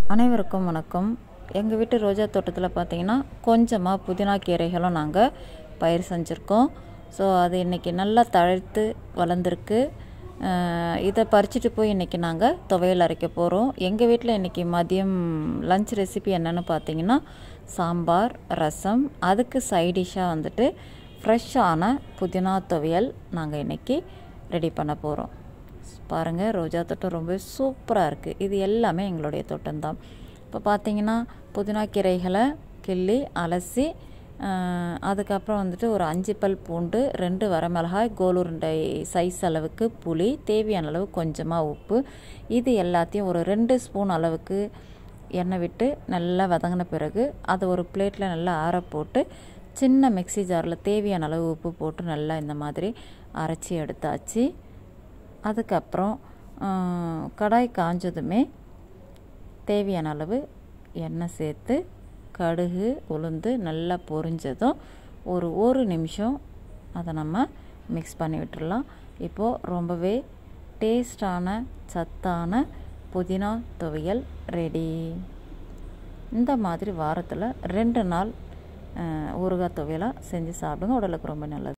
அனைவருக்கும் வணக்கம் எங்கள் வீட்டு ரோஜா தோட்டத்தில் பார்த்தீங்கன்னா கொஞ்சமாக புதினா கீரைகளும் நாங்கள் பயிர் செஞ்சுருக்கோம் ஸோ அது இன்றைக்கி நல்லா தழைத்து வளர்ந்துருக்கு அஹ் இதை பறிச்சுட்டு போய் இன்றைக்கி நாங்கள் துவையல் அரைக்க போகிறோம் எங்கள் வீட்டில் இன்றைக்கி மதியம் லஞ்ச் ரெசிபி என்னென்னு பார்த்தீங்கன்னா சாம்பார் ரசம் அதுக்கு சைடிஷ்ஷாக வந்துட்டு ஃப்ரெஷ்ஷான புதினா துவையல் நாங்கள் இன்றைக்கி ரெடி பண்ண போகிறோம் பாருங்கள் ரோஜா தோட்டம் ரொம்ப சூப்பராக இருக்குது இது எல்லாமே எங்களுடைய தோட்டம்தான் இப்போ பார்த்தீங்கன்னா புதினா கீரைகளை கிள்ளி அலசி ஆஹ், அதுக்கப்புறம் வந்துட்டு ஒரு அஞ்சு பல் பூண்டு ரெண்டு வரமிளகாய் கோலுருண்டை சைஸ் அளவுக்கு புளி தேவையான அளவு கொஞ்சமாக உப்பு இது எல்லாத்தையும் ஒரு ரெண்டு ஸ்பூன் அளவுக்கு எண்ணெய் விட்டு நல்லா வதங்கின பிறகு அதை ஒரு பிளேட்டில் நல்லா ஆற போட்டு சின்ன மிக்ஸி ஜாரில் தேவையான அளவு உப்பு போட்டு நல்லா இந்த மாதிரி அரைச்சி எடுத்தாச்சு அதுக்கப்புறம் ஆஹ், கடாய் காஞ்சதுமே தேவையான அளவு எண்ணெய் சேர்த்து கடுகு உளுந்து நல்லா பொரிஞ்சதும் ஒரு ஒரு நிமிஷம் அதை நம்ம மிக்ஸ் பண்ணி விட்டுறலாம் இப்போது ரொம்பவே டேஸ்டான சத்தான புதினா துவையல் ரெடி இந்த மாதிரி வாரத்தில் ரெண்டு நாள் ஆஹ், ஊறுகாய் துவையலாக செஞ்சு சாப்பிடுங்க உடலுக்கு ரொம்ப நல்லது